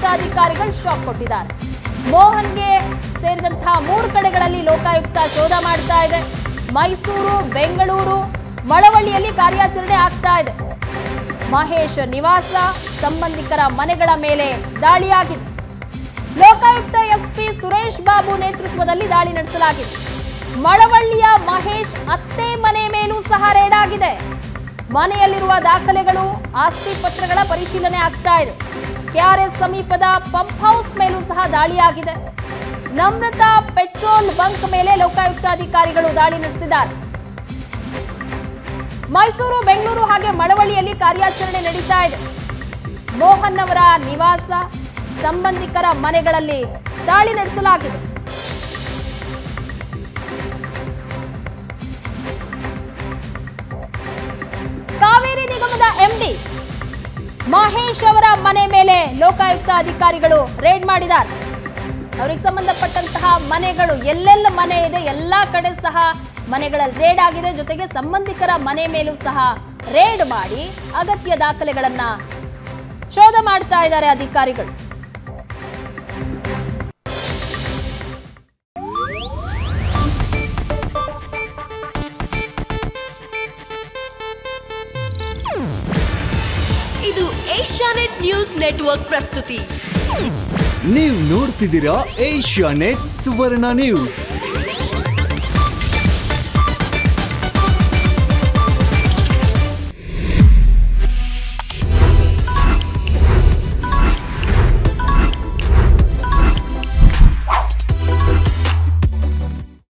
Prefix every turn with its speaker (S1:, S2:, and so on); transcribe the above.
S1: ಅಧಿಕಾರಿಗಳು ಶಾಕ್ ಕೊಟ್ಟಿದ್ದಾರೆ ಮೋಹನ್ಗೆ ಸೇರಿದಂತಹ ಮೂರು ಕಡೆಗಳಲ್ಲಿ ಲೋಕಾಯುಕ್ತ ಶೋಧ ಮಾಡ್ತಾ ಇದೆ ಮೈಸೂರು ಬೆಂಗಳೂರು ಮಳವಳ್ಳಿಯಲ್ಲಿ ಕಾರ್ಯಾಚರಣೆ ಆಗ್ತಾ ಇದೆ ಮಹೇಶ್ ನಿವಾಸ ಸಂಬಂಧಿಕರ ಮನೆಗಳ ಮೇಲೆ ದಾಳಿಯಾಗಿದೆ ಲೋಕಾಯುಕ್ತ ಎಸ್ಪಿ ಸುರೇಶ್ ಬಾಬು ನೇತೃತ್ವದಲ್ಲಿ ದಾಳಿ ನಡೆಸಲಾಗಿದೆ ಮಳವಳ್ಳಿಯ ಮಹೇಶ್ ಅತ್ತೆ ಮನೆ ಮೇಲೂ ಸಹ ರೇಡ್ ಆಗಿದೆ ಮನೆಯಲ್ಲಿರುವ ದಾಖಲೆಗಳು ಆಸ್ತಿ ಪತ್ರಗಳ ಪರಿಶೀಲನೆ ಆಗ್ತಾ ಇದೆ ಕೆಆರ್ಎಸ್ ಸಮೀಪದ ಪಂಪ್ ಹೌಸ್ ಮೇಲೂ ಸಹ ದಾಳಿಯಾಗಿದೆ ನಮ್ರತಾ ಪೆಟ್ರೋಲ್ ಬಂಕ್ ಮೇಲೆ ಲೋಕಾಯುಕ್ತ ಅಧಿಕಾರಿಗಳು ದಾಳಿ ನಡೆಸಿದ್ದಾರೆ ಮೈಸೂರು ಬೆಂಗಳೂರು ಹಾಗೆ ಮಳವಳ್ಳಿಯಲ್ಲಿ ಕಾರ್ಯಾಚರಣೆ ನಡೀತಾ ಇದೆ ಮೋಹನ್ ಅವರ ನಿವಾಸ ಸಂಬಂಧಿಕರ ಮನೆಗಳಲ್ಲಿ ದಾಳಿ ನಡೆಸಲಾಗಿದೆ ಕಾವೇರಿ ನಿಗಮದ ಎಂಡಿ ಮಹೇಶ್ ಅವರ ಮನೆ ಮೇಲೆ ಲೋಕಾಯುಕ್ತ ಅಧಿಕಾರಿಗಳು ರೇಡ್ ಮಾಡಿದ್ದಾರೆ ಅವರಿಗೆ ಸಂಬಂಧಪಟ್ಟಂತಹ ಮನೆಗಳು ಎಲ್ಲೆಲ್ಲ ಮನೆ ಇದೆ ಎಲ್ಲಾ ಕಡೆ ಸಹ ಮನೆಗಳಲ್ಲಿ ರೇಡ್ ಆಗಿದೆ ಜೊತೆಗೆ ಸಂಬಂಧಿಕರ ಮನೆ ಮೇಲೂ ಸಹ ರೇಡ್ ಮಾಡಿ ಅಗತ್ಯ ದಾಖಲೆಗಳನ್ನ ಶೋಧ ಮಾಡ್ತಾ ಇದ್ದಾರೆ ಅಧಿಕಾರಿಗಳು
S2: ಇದು ಏಷ್ಯಾನೆಟ್ ನ್ಯೂಸ್ ನೆಟ್ವರ್ಕ್ ಪ್ರಸ್ತುತಿ
S3: ನೀವು ನೋಡ್ತಿದ್ದೀರಾ ಏಷ್ಯಾ ನೆಟ್ ಸುವರ್ಣ ನ್ಯೂಸ್